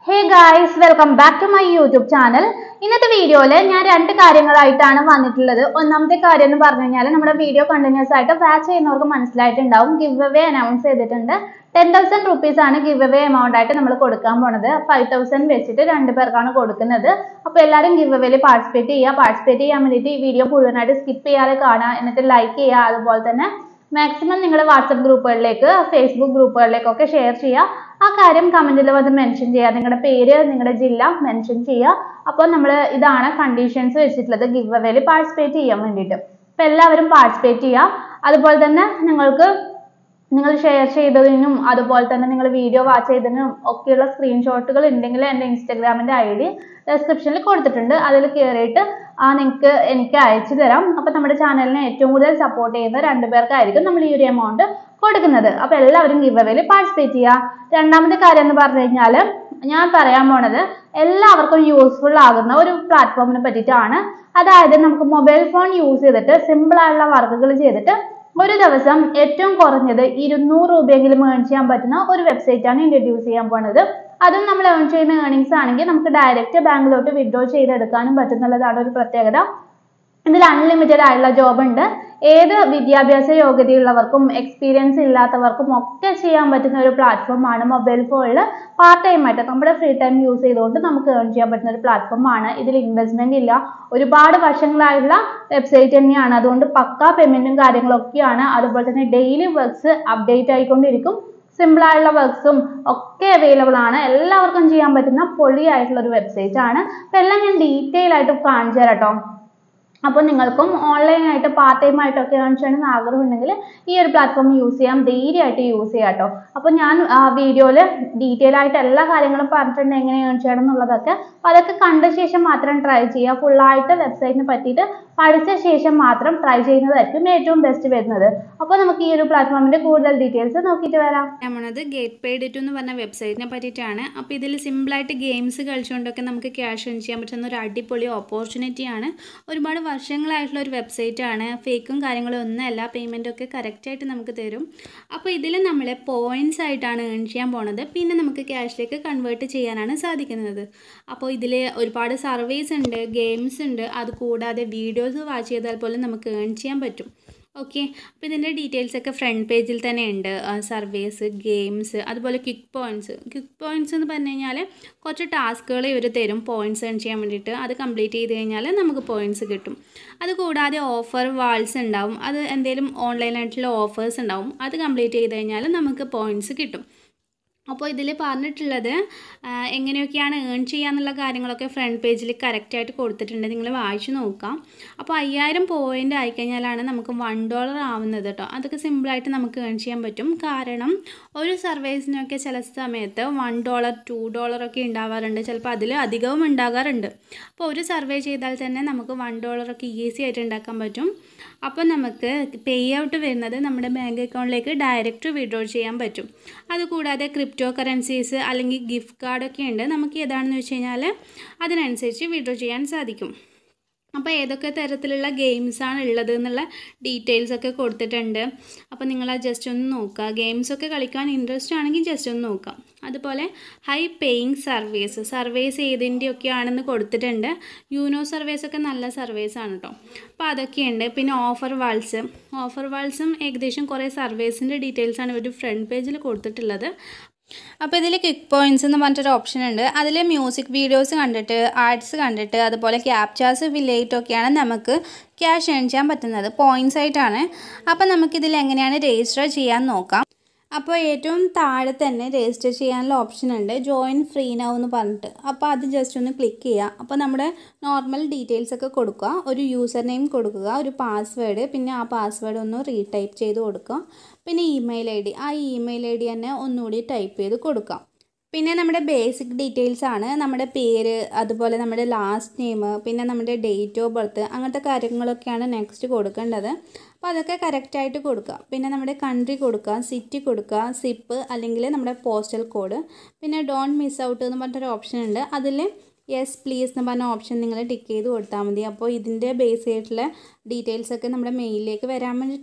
hey guys welcome back to my YouTube channel ഇന്നത്തെ വീഡിയോയിൽ ഞാൻ രണ്ട് കാര്യങ്ങളായിട്ടാണ് വന്നിട്ടുള്ളത് ഒന്നാമത്തെ കാര്യം എന്ന് പറഞ്ഞു കഴിഞ്ഞാൽ നമ്മുടെ വീഡിയോ കണ്ടിന്യൂസ് ആയിട്ട് വാച്ച് ചെയ്യുന്നവർക്ക് മനസ്സിലായിട്ടുണ്ടാവും ഗിവ് അവേ അനൗൺസ് ചെയ്തിട്ടുണ്ട് ടെൻ തൗസൻഡ് റുപ്പീസ് ആണ് ഗിവ് അവേ എമൗണ്ട് ആയിട്ട് നമ്മൾ കൊടുക്കാൻ പോണത് ഫൈവ് തൗസൻഡ് വെച്ചിട്ട് രണ്ട് പേർക്കാണ് കൊടുക്കുന്നത് അപ്പോൾ എല്ലാവരും ഗിവ് അവേയിൽ പാർട്ടിസിപ്പേറ്റ് ചെയ്യുക പാർട്ടിസിപ്പേറ്റ് ചെയ്യാൻ വേണ്ടിയിട്ട് ഈ വീഡിയോ മുഴുവനായിട്ട് സ്കിപ്പ് ചെയ്യാതെ കാണുക എന്നിട്ട് ലൈക്ക് ചെയ്യുക അതുപോലെ തന്നെ മാക്സിമം നിങ്ങളുടെ വാട്സപ്പ് ഗ്രൂപ്പുകളിലേക്ക് ഫേസ്ബുക്ക് ഗ്രൂപ്പുകളിലേക്കൊക്കെ ഷെയർ ചെയ്യുക ആ കാര്യം കമന്റിൽ വന്ന് മെൻഷൻ ചെയ്യുക നിങ്ങളുടെ പേര് നിങ്ങളുടെ ജില്ല മെൻഷൻ ചെയ്യുക അപ്പോൾ നമ്മൾ ഇതാണ് കണ്ടീഷൻസ് വെച്ചിട്ടുള്ളത് ഗിവ് അവേയിൽ പാർട്ടിസിപ്പേറ്റ് ചെയ്യാൻ വേണ്ടിയിട്ട് അപ്പോൾ എല്ലാവരും പാർട്ടിസിപ്പേറ്റ് ചെയ്യുക അതുപോലെ തന്നെ നിങ്ങൾക്ക് നിങ്ങൾ ഷെയർ ചെയ്തതിനും അതുപോലെ തന്നെ നിങ്ങൾ വീഡിയോ വാച്ച് ചെയ്തതിനും ഒക്കെയുള്ള സ്ക്രീൻഷോട്ടുകൾ ഉണ്ടെങ്കിൽ എൻ്റെ ഇൻസ്റ്റാഗ്രാമിൻ്റെ ഐ ഡി ഡിസ്ക്രിപ്ഷനിൽ കൊടുത്തിട്ടുണ്ട് അതിൽ കയറിയിട്ട് ആ നിങ്ങൾക്ക് എനിക്ക് അയച്ചു തരാം അപ്പോൾ നമ്മുടെ ചാനലിനെ ഏറ്റവും കൂടുതൽ സപ്പോർട്ട് ചെയ്യുന്ന രണ്ട് പേർക്കായിരിക്കും നമ്മൾ ഈ ഒരു എമൗണ്ട് കൊടുക്കുന്നത് അപ്പോൾ എല്ലാവരും ഗിവ് അവേയിൽ പാർട്ടിസിപ്പേറ്റ് ചെയ്യുക രണ്ടാമത്തെ കാര്യം എന്ന് പറഞ്ഞു കഴിഞ്ഞാൽ ഞാൻ പറയാൻ പോണത് എല്ലാവർക്കും യൂസ്ഫുൾ ആകുന്ന ഒരു പ്ലാറ്റ്ഫോമിനെ പറ്റിയിട്ടാണ് അതായത് നമുക്ക് മൊബൈൽ ഫോൺ യൂസ് ചെയ്തിട്ട് സിമ്പിൾ ആയിട്ടുള്ള വർക്കുകൾ ചെയ്തിട്ട് ഒരു ദിവസം ഏറ്റവും കുറഞ്ഞത് ഇരുന്നൂറ് രൂപയെങ്കിലും ഏൺ ചെയ്യാൻ പറ്റുന്ന ഒരു വെബ്സൈറ്റ് ആണ് ഇൻട്രൊഡ്യൂസ് ചെയ്യാൻ പോണത് അതും നമ്മൾ ഏൺ ചെയ്യുന്ന ഏർണിങ്സ് ആണെങ്കിൽ നമുക്ക് ഡയറക്റ്റ് ബാങ്കിലോട്ട് വിഡ്രോ ചെയ്തെടുക്കാനും പറ്റുന്നുള്ളതാണ് ഒരു പ്രത്യേകത ഇതിൽ അൺലിമിറ്റഡ് ആയിട്ടുള്ള ജോബ് ഉണ്ട് ഏത് വിദ്യാഭ്യാസ യോഗ്യതയുള്ളവർക്കും എക്സ്പീരിയൻസ് ഇല്ലാത്തവർക്കും ഒക്കെ ചെയ്യാൻ പറ്റുന്ന ഒരു പ്ലാറ്റ്ഫോം ആണ് മൊബൈൽ ഫോണിൽ പാർട്ട് ടൈം ആയിട്ട് നമ്മുടെ ഫ്രീ ടൈം യൂസ് ചെയ്തുകൊണ്ട് നമുക്ക് ഏൺ ചെയ്യാൻ പറ്റുന്ന ഒരു പ്ലാറ്റ്ഫോം ആണ് ഇതിൽ ഇൻവെസ്റ്റ്മെന്റ് ഇല്ല ഒരുപാട് വർഷങ്ങളായിട്ടുള്ള വെബ്സൈറ്റ് തന്നെയാണ് അതുകൊണ്ട് പക്കാ പേയ്മെന്റും കാര്യങ്ങളൊക്കെയാണ് അതുപോലെ തന്നെ ഡെയിലി വർക്ക്സ് അപ്ഡേറ്റ് ആയിക്കൊണ്ടിരിക്കും സിമ്പിൾ ആയിട്ടുള്ള വർക്ക്സും ഒക്കെ അവൈലബിൾ ആണ് എല്ലാവർക്കും ചെയ്യാൻ പറ്റുന്ന പൊളിയായിട്ടുള്ള ഒരു വെബ്സൈറ്റ് ആണ് അപ്പം എല്ലാം ഞാൻ ഡീറ്റെയിൽ ആയിട്ട് കാണിച്ചു തരാം കേട്ടോ അപ്പോൾ നിങ്ങൾക്കും ഓൺലൈനായിട്ട് പാർട്ട് ടൈം ആയിട്ടൊക്കെ ഏൺ ചെയ്യണമെന്ന് ആഗ്രഹം ഉണ്ടെങ്കിൽ ഈ ഒരു പ്ലാറ്റ്ഫോം യൂസ് ചെയ്യാം ധൈര്യമായിട്ട് യൂസ് ചെയ്യാം കേട്ടോ അപ്പോൾ ഞാൻ വീഡിയോയിൽ ഡീറ്റെയിൽ ആയിട്ട് എല്ലാ കാര്യങ്ങളും പറഞ്ഞിട്ടുണ്ട് എങ്ങനെ ഏൺ ചെയ്യണം എന്നുള്ളതൊക്കെ അപ്പോൾ അതൊക്കെ കണ്ട ശേഷം മാത്രം ട്രൈ ചെയ്യുക ഫുള്ളായിട്ട് വെബ്സൈറ്റിനെ പറ്റിയിട്ട് പഠിച്ച ശേഷം മാത്രം ട്രൈ ചെയ്യുന്നതായിരിക്കും ഏറ്റവും ബെസ്റ്റ് വരുന്നത് അപ്പോൾ നമുക്ക് ഈ ഒരു പ്ലാറ്റ്ഫോമിൻ്റെ കൂടുതൽ ഡീറ്റെയിൽസ് നോക്കിയിട്ട് വരാം നമ്മളത് ഗേറ്റ് പെയ്ഡ് ടു എന്ന് പറഞ്ഞ വെബ്സൈറ്റിനെ പറ്റിയിട്ടാണ് അപ്പോൾ ഇതിൽ സിമ്പിളായിട്ട് ഗെയിംസ് കളിച്ചുകൊണ്ടൊക്കെ നമുക്ക് ക്യാഷ് ഏൺ ചെയ്യാൻ പറ്റുന്ന ഒരു അടിപൊളി ഓപ്പർച്യൂണിറ്റിയാണ് ഒരുപാട് വർഷങ്ങളായിട്ടുള്ള ഒരു വെബ്സൈറ്റ് ആണ് ഫേക്കും കാര്യങ്ങളും ഒന്നുമല്ല പേയ്മെൻ്റ് ഒക്കെ കറക്റ്റായിട്ട് നമുക്ക് തരും അപ്പോൾ ഇതിൽ നമ്മൾ പോയിൻറ്റ്സ് ആയിട്ടാണ് ഏൺ ചെയ്യാൻ പോണത് പിന്നെ നമുക്ക് ക്യാഷിലേക്ക് കൺവേർട്ട് ചെയ്യാനാണ് സാധിക്കുന്നത് അപ്പോൾ ഇതിൽ ഒരുപാട് സർവീസ് ഉണ്ട് ഗെയിംസ് ഉണ്ട് അത് കൂടാതെ വീഡിയോസ് വാച്ച് ചെയ്താൽ പോലും നമുക്ക് ഏൺ ചെയ്യാൻ പറ്റും ഓക്കെ അപ്പോൾ ഇതിൻ്റെ ഡീറ്റെയിൽസ് ഒക്കെ ഫ്രണ്ട് പേജിൽ തന്നെ ഉണ്ട് സർവീസ് ഗെയിംസ് അതുപോലെ ക്വിക്ക് പോയിൻറ്റ്സ് ക്വിക്ക് പോയിൻറ്റ്സ് എന്ന് പറഞ്ഞു കഴിഞ്ഞാൽ കുറച്ച് ടാസ്കുകൾ ഇവർ തരും പോയിൻറ്റ്സ് ഏൺ ചെയ്യാൻ വേണ്ടിയിട്ട് അത് കംപ്ലീറ്റ് ചെയ്ത് കഴിഞ്ഞാൽ നമുക്ക് പോയിൻറ്റ്സ് കിട്ടും അത് കൂടാതെ ഓഫർ വാൾസ് ഉണ്ടാവും അത് എന്തെങ്കിലും ഓൺലൈനായിട്ടുള്ള ഓഫേഴ്സ് ഉണ്ടാവും അത് കംപ്ലീറ്റ് ചെയ്ത് കഴിഞ്ഞാൽ നമുക്ക് പോയിൻറ്റ്സ് കിട്ടും അപ്പോൾ ഇതിൽ പറഞ്ഞിട്ടുള്ളത് എങ്ങനെയൊക്കെയാണ് ഏൺ ചെയ്യാന്നുള്ള കാര്യങ്ങളൊക്കെ ഫ്രണ്ട് പേജിൽ കറക്റ്റായിട്ട് കൊടുത്തിട്ടുണ്ട് നിങ്ങൾ വായിച്ചു നോക്കാം അപ്പോൾ അയ്യായിരം പോയിൻ്റ് ആയിക്കഴിഞ്ഞാലാണ് നമുക്ക് വൺ ഡോളർ ആവുന്നത് കേട്ടോ അതൊക്കെ സിമ്പിളായിട്ട് നമുക്ക് ഏൺ ചെയ്യാൻ പറ്റും കാരണം ഒരു സർവീസിനൊക്കെ ചില സമയത്ത് വൺ ഡോളർ ടു ഡോളറൊക്കെ ഉണ്ടാവാറുണ്ട് ചിലപ്പോൾ അതിൽ അധികവും ഉണ്ടാകാറുണ്ട് അപ്പോൾ ഒരു സർവേ ചെയ്താൽ തന്നെ നമുക്ക് വൺ ഡോളറൊക്കെ ഈസി ആയിട്ട് ഉണ്ടാക്കാൻ പറ്റും അപ്പോൾ നമുക്ക് പേ ഔട്ട് വരുന്നത് നമ്മുടെ ബാങ്ക് അക്കൗണ്ടിലേക്ക് ഡയറക്റ്റ് വിഡ്രോ ചെയ്യാൻ പറ്റും അതുകൂടാതെ ക്രിപ്റ്റോ കറൻസീസ് അല്ലെങ്കിൽ ഗിഫ്റ്റ് കാർഡൊക്കെ ഉണ്ട് നമുക്ക് ഏതാണെന്ന് വെച്ച് കഴിഞ്ഞാൽ അതിനനുസരിച്ച് വിഡ്രോ ചെയ്യാൻ സാധിക്കും അപ്പോൾ ഏതൊക്കെ തരത്തിലുള്ള ഗെയിംസാണ് ഉള്ളത് എന്നുള്ള ഡീറ്റെയിൽസ് ഒക്കെ കൊടുത്തിട്ടുണ്ട് അപ്പോൾ നിങ്ങൾ അത് ജസ്റ്റ് ഒന്ന് നോക്കുക ഗെയിംസൊക്കെ കളിക്കാൻ ഇൻട്രസ്റ്റ് ആണെങ്കിൽ ജസ്റ്റ് ഒന്ന് നോക്കാം അതുപോലെ ഹൈ പേയിങ് സർവീസ് സർവീസ് ഏതിൻ്റെയൊക്കെ ആണെന്ന് കൊടുത്തിട്ടുണ്ട് യൂനോ സർവീസ് ഒക്കെ നല്ല സർവീസ് ആണ് കേട്ടോ അപ്പോൾ അതൊക്കെയുണ്ട് പിന്നെ ഓഫർ വാൾസ് ഓഫർ വാൾസും ഏകദേശം കുറേ സർവീസിൻ്റെ ഡീറ്റെയിൽസാണ് ഇവർ ഫ്രണ്ട് പേജിൽ കൊടുത്തിട്ടുള്ളത് അപ്പോൾ ഇതിൽ ക്വിക്ക് പോയിൻറ്റ്സ് എന്ന് പറഞ്ഞിട്ടൊരു ഓപ്ഷൻ ഉണ്ട് അതിൽ മ്യൂസിക് വീഡിയോസ് കണ്ടിട്ട് ആർട്സ് കണ്ടിട്ട് അതുപോലെ ക്യാപ്ചാസ് ഫില്ലേറ്റൊക്കെയാണ് നമുക്ക് ക്യാഷ് ഏൺ ചെയ്യാൻ പറ്റുന്നത് പോയിൻറ്റ്സ് ആയിട്ടാണ് അപ്പോൾ നമുക്കിതിൽ എങ്ങനെയാണ് രജിസ്റ്റർ ചെയ്യാൻ നോക്കാം അപ്പോൾ ഏറ്റവും താഴെ തന്നെ രജിസ്റ്റർ ചെയ്യാനുള്ള ഓപ്ഷൻ ഉണ്ട് ജോയിൻ ഫ്രീ നൗ എന്ന് പറഞ്ഞിട്ട് അപ്പോൾ അത് ജസ്റ്റ് ഒന്ന് ക്ലിക്ക് ചെയ്യുക അപ്പോൾ നമ്മുടെ നോർമൽ ഡീറ്റെയിൽസ് ഒക്കെ കൊടുക്കുക ഒരു യൂസർ നെയിം കൊടുക്കുക ഒരു പാസ്വേഡ് പിന്നെ ആ പാസ്വേഡ് ഒന്ന് റീടൈപ്പ് ചെയ്ത് കൊടുക്കുക പിന്നെ ഇമെയിൽ ഐ ഡി ആ ഇമെയിൽ ഐ ഡി തന്നെ ഒന്നുകൂടി ടൈപ്പ് ചെയ്ത് കൊടുക്കാം പിന്നെ നമ്മുടെ ബേസിക് ഡീറ്റെയിൽസ് ആണ് നമ്മുടെ പേര് അതുപോലെ നമ്മുടെ ലാസ്റ്റ് നെയിം പിന്നെ നമ്മുടെ ഡേറ്റ് ഓഫ് ബർത്ത് അങ്ങനത്തെ കാര്യങ്ങളൊക്കെയാണ് നെക്സ്റ്റ് കൊടുക്കേണ്ടത് അപ്പോൾ അതൊക്കെ കറക്റ്റായിട്ട് കൊടുക്കുക പിന്നെ നമ്മുടെ കൺട്രി കൊടുക്കുക സിറ്റി കൊടുക്കുക സിപ്പ് അല്ലെങ്കിൽ നമ്മുടെ പോസ്റ്റൽ കോഡ് പിന്നെ ഡോണ്ട് മിസ് ഔട്ട് എന്ന് പറഞ്ഞൊരു ഓപ്ഷൻ ഉണ്ട് അതിൽ യെസ് പ്ലീസ് എന്ന് പറഞ്ഞ ഓപ്ഷൻ നിങ്ങൾ ടിക്ക് ചെയ്ത് കൊടുത്താൽ മതി അപ്പോൾ ഇതിൻ്റെ ബേസ് ആയിട്ടുള്ള ഡീറ്റെയിൽസ് ഒക്കെ നമ്മുടെ മെയിലിലേക്ക് വരാൻ വേണ്ടിയിട്ടാണ്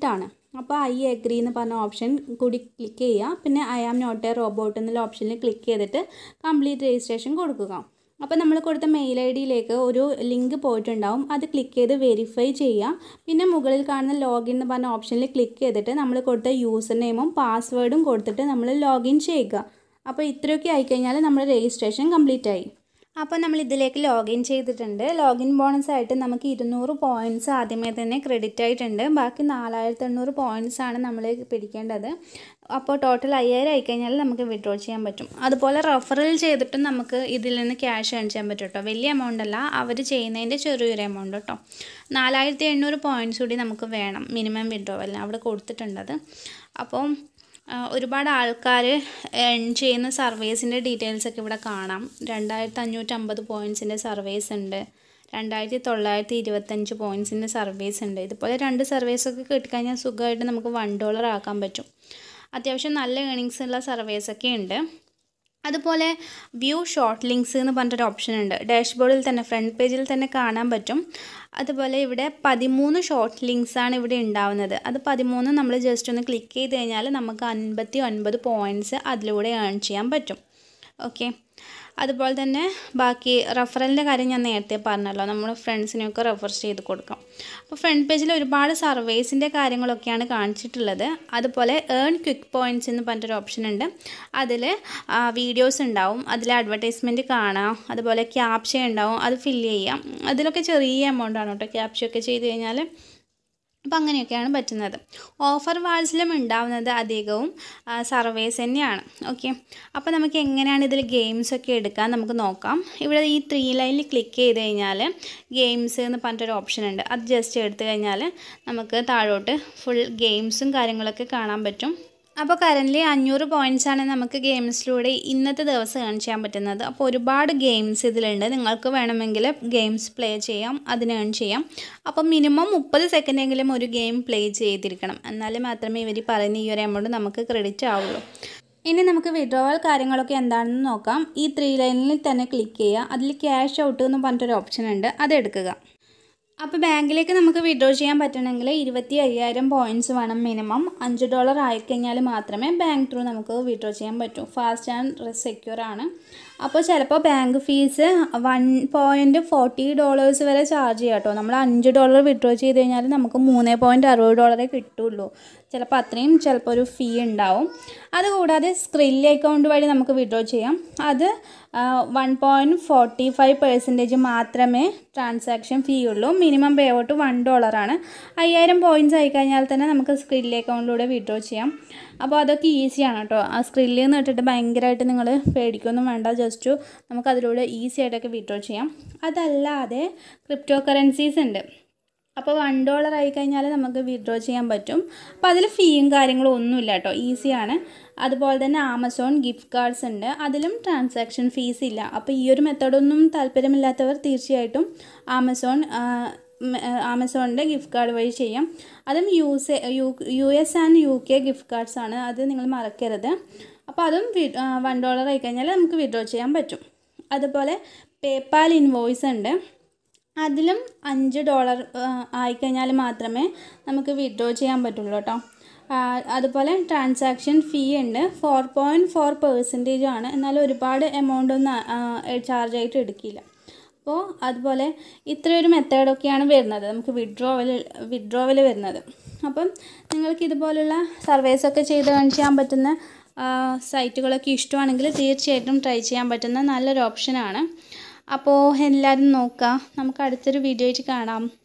അപ്പോൾ ഐ എഗ്രി എന്ന് പറഞ്ഞ ഓപ്ഷൻ കൂടി ക്ലിക്ക് ചെയ്യുക പിന്നെ I am not a robot എന്നുള്ള ഓപ്ഷനിൽ ക്ലിക്ക് ചെയ്തിട്ട് കംപ്ലീറ്റ് രജിസ്ട്രേഷൻ കൊടുക്കുക അപ്പോൾ നമ്മൾ കൊടുത്ത മെയിൽ ഐ ഡിയിലേക്ക് ഒരു ലിങ്ക് പോയിട്ടുണ്ടാവും അത് ക്ലിക്ക് ചെയ്ത് വെരിഫൈ ചെയ്യുക പിന്നെ മുകളിൽ കാണുന്ന ലോഗിൻ എന്ന് പറഞ്ഞ ഓപ്ഷനിൽ ക്ലിക്ക് ചെയ്തിട്ട് നമ്മൾ കൊടുത്ത യൂസർ നെയിമും പാസ്വേഡും കൊടുത്തിട്ട് നമ്മൾ ലോഗിൻ ചെയ്യുക അപ്പോൾ ഇത്രയൊക്കെ ആയിക്കഴിഞ്ഞാൽ നമ്മുടെ രജിസ്ട്രേഷൻ കംപ്ലീറ്റ് ആയി അപ്പോൾ നമ്മൾ ഇതിലേക്ക് ലോഗിൻ ചെയ്തിട്ടുണ്ട് ലോഗിൻ ബോണസ് ആയിട്ട് നമുക്ക് ഇരുന്നൂറ് പോയിൻറ്റ്സ് ആദ്യമേ തന്നെ ക്രെഡിറ്റ് ആയിട്ടുണ്ട് ബാക്കി നാലായിരത്തി എണ്ണൂറ് പോയിൻറ്റ്സ് ആണ് നമ്മൾ പിടിക്കേണ്ടത് അപ്പോൾ ടോട്ടൽ അയ്യായിരം ആയിക്കഴിഞ്ഞാൽ നമുക്ക് വിഡ്രോ ചെയ്യാൻ പറ്റും അതുപോലെ റെഫറൽ ചെയ്തിട്ടും നമുക്ക് ഇതിൽ നിന്ന് ക്യാഷ് ഏൺ ചെയ്യാൻ പറ്റും കേട്ടോ വലിയ എമൗണ്ട് അല്ല അവർ ചെയ്യുന്നതിൻ്റെ ചെറിയൊരു എമൗണ്ട് കേട്ടോ നാലായിരത്തി എണ്ണൂറ് പോയിൻറ്റ്സ് കൂടി നമുക്ക് വേണം മിനിമം വിഡ്രോവൽ അവിടെ കൊടുത്തിട്ടുണ്ടത് അപ്പോൾ ഒരുപാട് ആൾക്കാർ ഏൺ ചെയ്യുന്ന സർവീസിൻ്റെ ഡീറ്റെയിൽസ് ഒക്കെ ഇവിടെ കാണാം രണ്ടായിരത്തി അഞ്ഞൂറ്റമ്പത് പോയിൻറ്റ്സിൻ്റെ സർവീസ് ഉണ്ട് രണ്ടായിരത്തി തൊള്ളായിരത്തി ഇരുപത്തഞ്ച് പോയിൻറ്റ്സിൻ്റെ സർവീസ് ഉണ്ട് ഇതുപോലെ രണ്ട് സർവീസൊക്കെ കിട്ടിക്കഴിഞ്ഞാൽ സുഖമായിട്ട് നമുക്ക് വൺ ഡോളർ ആക്കാൻ പറ്റും അത്യാവശ്യം നല്ല ഏണിങ്സ് ഉള്ള സർവീസൊക്കെ ഉണ്ട് അതുപോലെ വ്യൂ ഷോർട്ട് ലിങ്ക്സ് എന്ന് പറഞ്ഞിട്ടൊരു ഓപ്ഷൻ ഉണ്ട് ഡാഷ്ബോർഡിൽ തന്നെ ഫ്രണ്ട് പേജിൽ തന്നെ കാണാൻ പറ്റും അതുപോലെ ഇവിടെ പതിമൂന്ന് ഷോർട്ട് ലിങ്ക്സ് ആണ് ഇവിടെ ഉണ്ടാവുന്നത് അത് പതിമൂന്ന് നമ്മൾ ജസ്റ്റ് ഒന്ന് ക്ലിക്ക് ചെയ്ത് കഴിഞ്ഞാൽ നമുക്ക് അൻപത്തി ഒൻപത് പോയിൻറ്റ്സ് അതിലൂടെ ഏൺ ചെയ്യാൻ പറ്റും ഓക്കെ അതുപോലെ തന്നെ ബാക്കി റെഫറലിൻ്റെ കാര്യം ഞാൻ നേരത്തെ പറഞ്ഞല്ലോ നമ്മൾ ഫ്രണ്ട്സിനെയൊക്കെ റെഫർ ചെയ്ത് കൊടുക്കാം അപ്പോൾ ഫ്രണ്ട് പേജിൽ ഒരുപാട് സർവേസിൻ്റെ കാര്യങ്ങളൊക്കെയാണ് കാണിച്ചിട്ടുള്ളത് അതുപോലെ ഏൺ ക്വിക്ക് പോയിൻറ്റ്സ് എന്ന് പറഞ്ഞിട്ടൊരു ഓപ്ഷൻ ഉണ്ട് അതിൽ വീഡിയോസ് ഉണ്ടാവും അതിൽ അഡ്വർടൈസ്മെൻറ്റ് കാണാം അതുപോലെ ക്യാപ്ഷ ഉണ്ടാവും അത് ഫില്ല് ചെയ്യാം അതിലൊക്കെ ചെറിയ എമൗണ്ട് ആണ് കേട്ടോ ക്യാപ്ഷയൊക്കെ ചെയ്ത് കഴിഞ്ഞാൽ അപ്പം അങ്ങനെയൊക്കെയാണ് പറ്റുന്നത് ഓഫർ വാൾസിലും ഉണ്ടാവുന്നത് അധികവും സർവേസ് തന്നെയാണ് ഓക്കെ അപ്പോൾ നമുക്ക് എങ്ങനെയാണ് ഇതിൽ ഗെയിംസ് ഒക്കെ എടുക്കാൻ നമുക്ക് നോക്കാം ഇവിടെ ഈ ത്രീ ലൈനിൽ ക്ലിക്ക് ചെയ്ത് കഴിഞ്ഞാൽ ഗെയിംസ് എന്ന് പറഞ്ഞിട്ടൊരു ഓപ്ഷൻ ഉണ്ട് അത് ജസ്റ്റ് എടുത്തു കഴിഞ്ഞാൽ നമുക്ക് താഴോട്ട് ഫുൾ ഗെയിംസും കാര്യങ്ങളൊക്കെ കാണാൻ പറ്റും അപ്പോൾ കറൻ്റ്ലി അഞ്ഞൂറ് പോയിൻറ്റ്സ് ആണ് നമുക്ക് ഗെയിംസിലൂടെ ഇന്നത്തെ ദിവസം ഏൺ ചെയ്യാൻ പറ്റുന്നത് അപ്പോൾ ഒരുപാട് ഗെയിംസ് ഇതിലുണ്ട് നിങ്ങൾക്ക് വേണമെങ്കിൽ ഗെയിംസ് പ്ലേ ചെയ്യാം അതിന് ഏൺ ചെയ്യാം അപ്പോൾ മിനിമം മുപ്പത് സെക്കൻഡെങ്കിലും ഒരു ഗെയിം പ്ലേ ചെയ്തിരിക്കണം എന്നാലേ മാത്രമേ ഇവർ പറയുന്ന ഈ ഒരു എമൗണ്ട് നമുക്ക് ക്രെഡിറ്റ് ആവുള്ളൂ ഇനി നമുക്ക് വിഡ്രോവൽ കാര്യങ്ങളൊക്കെ എന്താണെന്ന് നോക്കാം ഈ ത്രീ ലൈനിൽ തന്നെ ക്ലിക്ക് ചെയ്യുക അതിൽ ക്യാഷ് ഔട്ട് എന്ന് പറഞ്ഞിട്ടൊരു ഓപ്ഷൻ ഉണ്ട് അത് എടുക്കുക അപ്പോൾ ബാങ്കിലേക്ക് നമുക്ക് വിഡ്രോ ചെയ്യാൻ പറ്റണമെങ്കിൽ ഇരുപത്തി അയ്യായിരം പോയിൻറ്റ്സ് വേണം മിനിമം അഞ്ച് ഡോളർ ആയിക്കഴിഞ്ഞാൽ മാത്രമേ ബാങ്ക് ത്രൂ നമുക്ക് വിഡ്രോ ചെയ്യാൻ പറ്റൂ ഫാസ്റ്റ് ആൻഡ് സെക്യൂർ ആണ് അപ്പോൾ ചിലപ്പോൾ bank fees one point forty dollars വരെ ചാർജ് ചെയ്യാം കേട്ടോ നമ്മൾ അഞ്ച് ഡോളർ വിഡ്രോ ചെയ്ത് കഴിഞ്ഞാൽ നമുക്ക് മൂന്ന് പോയിൻറ്റ് അറുപത് ഡോളറേ കിട്ടുള്ളൂ ചിലപ്പോൾ അത്രയും ചിലപ്പോൾ ഒരു ഫീ ഉണ്ടാവും അതുകൂടാതെ സ്ക്രില്ല് അക്കൗണ്ട് വഴി നമുക്ക് വിഡ്രോ ചെയ്യാം അത് one point forty five percentage മാത്രമേ ട്രാൻസാക്ഷൻ ഫീ ഉള്ളൂ മിനിമം പേ ഔട്ട് വൺ ഡോളറാണ് അയ്യായിരം പോയിൻറ്റ്സ് ആയിക്കഴിഞ്ഞാൽ തന്നെ നമുക്ക് സ്ക്രില്ല് അക്കൗണ്ടിലൂടെ വിഡ്രോ ചെയ്യാം അപ്പോൾ അതൊക്കെ ഈസിയാണ് കേട്ടോ ആ സ്ക്രില്ലിൽ നിന്ന് ഇട്ടിട്ട് ഭയങ്കരമായിട്ട് നിങ്ങൾ പേടിക്കൊന്നും വേണ്ട ജസ്റ്റ് നമുക്ക് അതിലൂടെ ഈസി ആയിട്ടൊക്കെ വിഡ്രോ ചെയ്യാം അതല്ലാതെ ക്രിപ്റ്റോ കറൻസീസ് ഉണ്ട് അപ്പോൾ വൺ ഡോളർ ആയി കഴിഞ്ഞാൽ നമുക്ക് വിഡ്രോ ചെയ്യാൻ പറ്റും അപ്പോൾ അതിൽ ഫീയും കാര്യങ്ങളും ഒന്നുമില്ല കേട്ടോ ഈസിയാണ് അതുപോലെ തന്നെ ആമസോൺ ഗിഫ്റ്റ് കാർഡ്സ് ഉണ്ട് അതിലും ട്രാൻസാക്ഷൻ ഫീസ് ഇല്ല അപ്പോൾ ഈ ഒരു മെത്തേഡൊന്നും താല്പര്യമില്ലാത്തവർ തീർച്ചയായിട്ടും ആമസോൺ ആമസോണിൻ്റെ ഗിഫ്റ്റ് കാർഡ് വഴി ചെയ്യാം അതും U S U U S and U K gift cards ആണ് അത് നിങ്ങൾ മറക്കരുത് അപ്പോൾ അതും വൺ ഡോളർ ആയി കഴിഞ്ഞാൽ നമുക്ക് വിഡ്രോ ചെയ്യാൻ പറ്റും അതുപോലെ പേപ്പാൽ ഇൻവോയ്സ് ഉണ്ട് അതിലും അഞ്ച് ഡോളർ ആയിക്കഴിഞ്ഞാൽ മാത്രമേ നമുക്ക് വിഡ്രോ ചെയ്യാൻ പറ്റുള്ളൂ കേട്ടോ അതുപോലെ ട്രാൻസാക്ഷൻ ഫീ ഉണ്ട് ഫോർ പോയിൻറ്റ് ഫോർ പെർസെൻറ്റേജ് ആണ് എന്നാൽ ഒരുപാട് എമൗണ്ട് ഒന്നും ചാർജ് ആയിട്ട് എടുക്കില്ല അപ്പോൾ അതുപോലെ ഇത്രയൊരു മെത്തേഡൊക്കെയാണ് വരുന്നത് നമുക്ക് വിഡ്രോവൽ വിഡ്രോവൽ വരുന്നത് അപ്പം നിങ്ങൾക്ക് ഇതുപോലുള്ള സർവേസൊക്കെ ചെയ്ത് കാണിച്ചാൻ പറ്റുന്ന സൈറ്റുകളൊക്കെ ഇഷ്ടമാണെങ്കിൽ തീർച്ചയായിട്ടും ട്രൈ ചെയ്യാൻ പറ്റുന്ന നല്ലൊരു ഓപ്ഷനാണ് അപ്പോൾ എല്ലാവരും നോക്കുക നമുക്ക് അടുത്തൊരു വീഡിയോ ആയിട്ട് കാണാം